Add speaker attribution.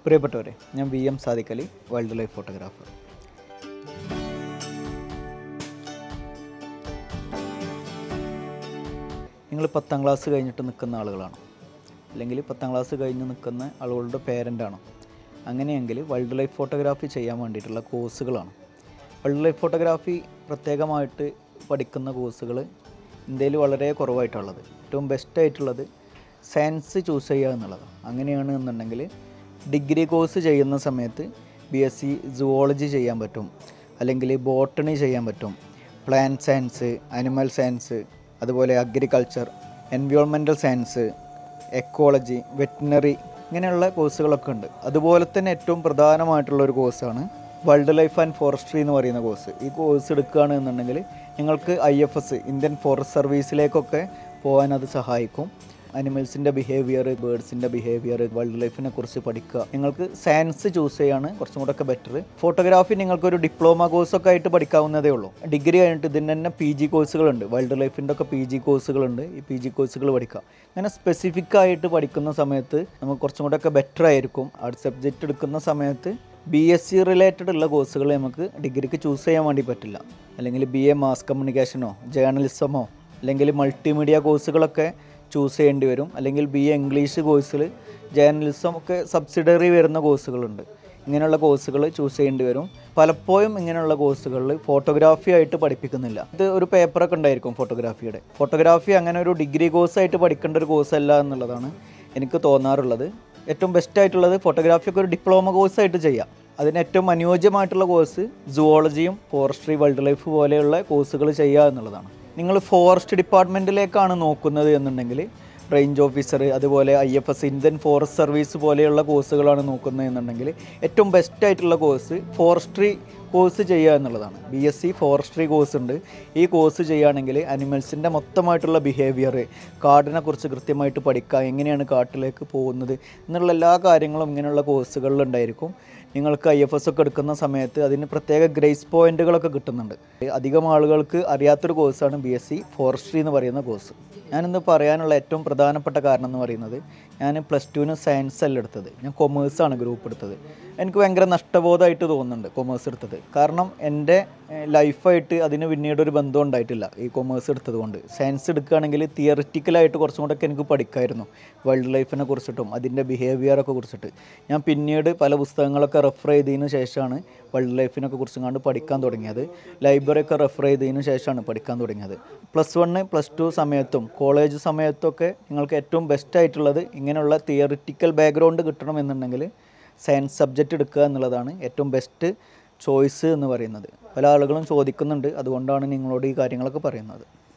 Speaker 1: പ്രിയപ്പെട്ടവരെ ഞാൻ V M Sadikhali wildlife photographer നിങ്ങൾ പത്താം ക്ലാസ് കഴിഞ്ഞിട്ട് നിൽക്കുന്ന ആളുകളാണ് അല്ലെങ്കിൽ പത്താം ക്ലാസ് കഴിഞ്ഞ് നിൽക്കുന്ന ആളുകളുടെ പേരൻ്റാണോ അങ്ങനെയെങ്കിൽ വൈൽഡ് ലൈഫ് ഫോട്ടോഗ്രാഫി ചെയ്യാൻ വേണ്ടിയിട്ടുള്ള കോഴ്സുകളാണ് വൈൽഡ് ലൈഫ് ഫോട്ടോഗ്രാഫി പ്രത്യേകമായിട്ട് പഠിക്കുന്ന കോഴ്സുകൾ ഇന്ത്യയിൽ വളരെ കുറവായിട്ടുള്ളത് ഏറ്റവും ബെസ്റ്റ് ആയിട്ടുള്ളത് സയൻസ് ചൂസ് ചെയ്യുക എന്നുള്ളതാണ് അങ്ങനെയാണ് എന്നുണ്ടെങ്കിൽ ഡിഗ്രി കോഴ്സ് ചെയ്യുന്ന സമയത്ത് ബി എസ് സി സുവോളജി ചെയ്യാൻ പറ്റും അല്ലെങ്കിൽ ബോട്ടണി ചെയ്യാൻ പറ്റും പ്ലാന്റ് സയൻസ് അനിമൽ സയൻസ് അതുപോലെ agriculture environmental science ecology veterinary ഇങ്ങനെയുള്ള കോഴ്സുകളൊക്കെ ഉണ്ട് അതുപോലെ തന്നെ ഏറ്റവും പ്രധാനമായിട്ടുള്ള ഒരു കോഴ്സാണ് വൈൽഡ് ലൈഫ് ആൻഡ് ഫോറസ്ട്രി എന്ന് പറയുന്ന കോഴ്സ് ഈ കോഴ്സ് എടുക്കുകയാണ് എന്നുണ്ടെങ്കിൽ നിങ്ങൾക്ക് I F S Indian forest സർവീസിലേക്കൊക്കെ പോകാൻ അത് സഹായിക്കും അനിമൽസിൻ്റെ ബിഹേവിയർ ബേർഡ്സിൻ്റെ ബിഹേവിയർ വൈൽഡ് ലൈഫിനെ കുറിച്ച് പഠിക്കുക നിങ്ങൾക്ക് സയൻസ് ചൂസ് ചെയ്യാണ് കുറച്ചും കൂടെ ഒക്കെ ബെറ്റർ ഫോട്ടോഗ്രാഫി നിങ്ങൾക്കൊരു ഡിപ്ലോമ കോഴ്സൊക്കെ ആയിട്ട് പഠിക്കാവുന്നതേ ഉള്ളൂ ഡിഗ്രി കഴിഞ്ഞിട്ട് ഇതിന് തന്നെ പി ജി കോഴ്സുകളുണ്ട് വൈൽഡ് ലൈഫിൻ്റെ ഒക്കെ പി ജി കോഴ്സുകളുണ്ട് ഈ പി ജി കോഴ്സുകൾ പഠിക്കുക അങ്ങനെ സ്പെസിഫിക് ആയിട്ട് പഠിക്കുന്ന സമയത്ത് നമുക്ക് കുറച്ചും കൂടെ ഒക്കെ ബെറ്റർ ആയിരിക്കും ആ സബ്ജക്റ്റ് എടുക്കുന്ന സമയത്ത് ബി എസ് സി റിലേറ്റഡ് ഉള്ള കോഴ്സുകൾ നമുക്ക് ഡിഗ്രിക്ക് ചൂസ് ചെയ്യാൻ വേണ്ടി പറ്റില്ല അല്ലെങ്കിൽ ബി എ മാസ് കമ്മ്യൂണിക്കേഷനോ ജേർണലിസമോ അല്ലെങ്കിൽ മൾട്ടിമീഡിയ കോഴ്സുകളൊക്കെ ചൂസ് ചെയ്യേണ്ടി വരും അല്ലെങ്കിൽ ബി എ ഇംഗ്ലീഷ് കോഴ്സിൽ ജേർണലിസം ഒക്കെ സബ്സിഡറി വരുന്ന കോഴ്സുകളുണ്ട് ഇങ്ങനെയുള്ള കോഴ്സുകൾ ചൂസ് ചെയ്യേണ്ടി വരും പലപ്പോഴും ഇങ്ങനെയുള്ള കോഴ്സുകളിൽ ഫോട്ടോഗ്രാഫി ആയിട്ട് പഠിപ്പിക്കുന്നില്ല ഇത് ഒരു പേപ്പറൊക്കെ ഉണ്ടായിരിക്കും ഫോട്ടോഗ്രാഫിയുടെ ഫോട്ടോഗ്രാഫി അങ്ങനെ ഒരു ഡിഗ്രി കോഴ്സായിട്ട് പഠിക്കേണ്ട ഒരു കോഴ്സ് അല്ല എന്നുള്ളതാണ് എനിക്ക് തോന്നാറുള്ളത് ഏറ്റവും ബെസ്റ്റ് ആയിട്ടുള്ളത് ഫോട്ടോഗ്രാഫി ഒക്കെ ഒരു ഡിപ്ലോമ കോഴ്സായിട്ട് ചെയ്യാം അതിന് ഏറ്റവും അനുയോജ്യമായിട്ടുള്ള കോഴ്സ് സുവോളജിയും ഫോറസ്ട്രി വൈൽഡ് ലൈഫ് പോലെയുള്ള കോഴ്സുകൾ ചെയ്യുക എന്നുള്ളതാണ് നിങ്ങൾ ഫോറസ്റ്റ് ഡിപ്പാർട്ട്മെൻറ്റിലേക്കാണ് നോക്കുന്നത് എന്നുണ്ടെങ്കിൽ റേഞ്ച് ഓഫീസർ അതുപോലെ I F S Indian forest service പോലെയുള്ള കോഴ്സുകളാണ് നോക്കുന്നത് എന്നുണ്ടെങ്കിൽ ഏറ്റവും ബെസ്റ്റ് ആയിട്ടുള്ള കോഴ്സ് ഫോറസ്ട്രി കോഴ്സ് ചെയ്യുക എന്നുള്ളതാണ് B S C forestry course ഉണ്ട് ഈ കോഴ്സ് ചെയ്യുകയാണെങ്കിൽ അനിമൽസിൻ്റെ മൊത്തമായിട്ടുള്ള ബിഹേവിയർ കാടിനെ കുറിച്ച് കൃത്യമായിട്ട് പഠിക്കുക എങ്ങനെയാണ് കാട്ടിലേക്ക് പോകുന്നത് എന്നുള്ള എല്ലാ കാര്യങ്ങളും ഇങ്ങനെയുള്ള കോഴ്സുകളിലുണ്ടായിരിക്കും നിങ്ങൾക്ക് ഐ എഫ് എസ് ഒക്കെ എടുക്കുന്ന സമയത്ത് അതിന് പ്രത്യേക ഗ്രേസ് പോയിന്റുകളൊക്കെ കിട്ടുന്നുണ്ട് അധികം ആളുകൾക്ക് അറിയാത്തൊരു കോഴ്സാണ് ബി എസ് സി ഫോറസ്ട്രി എന്ന് പറയുന്ന കോഴ്സ് ഞാനിന്ന് പറയാനുള്ള ഏറ്റവും പ്രധാനപ്പെട്ട കാരണം എന്ന് പറയുന്നത് ഞാൻ പ്ലസ് ടുവിന് സയൻസ് അല്ല എടുത്തത് ഞാൻ കൊമേഴ്സാണ് ഗ്രൂപ്പ് എടുത്തത് എനിക്ക് ഭയങ്കര നഷ്ടബോധമായിട്ട് തോന്നുന്നുണ്ട് കൊമേഴ്സ് എടുത്തത് കാരണം എൻ്റെ ലൈഫായിട്ട് അതിന് പിന്നീട് ഒരു ബന്ധം ഉണ്ടായിട്ടില്ല ഈ കൊമേഴ്സ് എടുത്തത് കൊണ്ട് സയൻസ് എടുക്കുകയാണെങ്കിൽ തിയറിറ്റിക്കലായിട്ട് കുറച്ചും കൂടെയൊക്കെ എനിക്ക് പഠിക്കായിരുന്നു വൈൽഡ് ലൈഫിനെ കുറിച്ചിട്ടും അതിൻ്റെ ബിഹേവിയറൊക്കെ കുറിച്ചിട്ട് ഞാൻ പിന്നീട് പല പുസ്തകങ്ങളൊക്കെ റെഫർ ചെയ്തതിന് ശേഷമാണ് വൈൽഡ് ലൈഫിനൊക്കെ കുറിച്ചും കണ്ട് പഠിക്കാൻ തുടങ്ങിയത് ലൈബ്രറി ഒക്കെ റെഫർ ചെയ്തതിന് ശേഷമാണ് പഠിക്കാൻ തുടങ്ങിയത് പ്ലസ് വണ്ണ് പ്ലസ് ടു സമയത്തും കോളേജ് സമയത്തൊക്കെ നിങ്ങൾക്ക് ഏറ്റവും ബെസ്റ്റ് ആയിട്ടുള്ളത് ഇങ്ങനെയുള്ള തിയറിറ്റിക്കൽ ബാക്ക്ഗ്രൗണ്ട് കിട്ടണമെന്നുണ്ടെങ്കിൽ സയൻസ് സബ്ജക്റ്റ് എടുക്കുക എന്നുള്ളതാണ് ഏറ്റവും ബെസ്റ്റ് ചോയ്സ് എന്ന് പറയുന്നത് പല ആളുകളും ചോദിക്കുന്നുണ്ട് അതുകൊണ്ടാണ് നിങ്ങളോട് ഈ കാര്യങ്ങളൊക്കെ പറയുന്നത്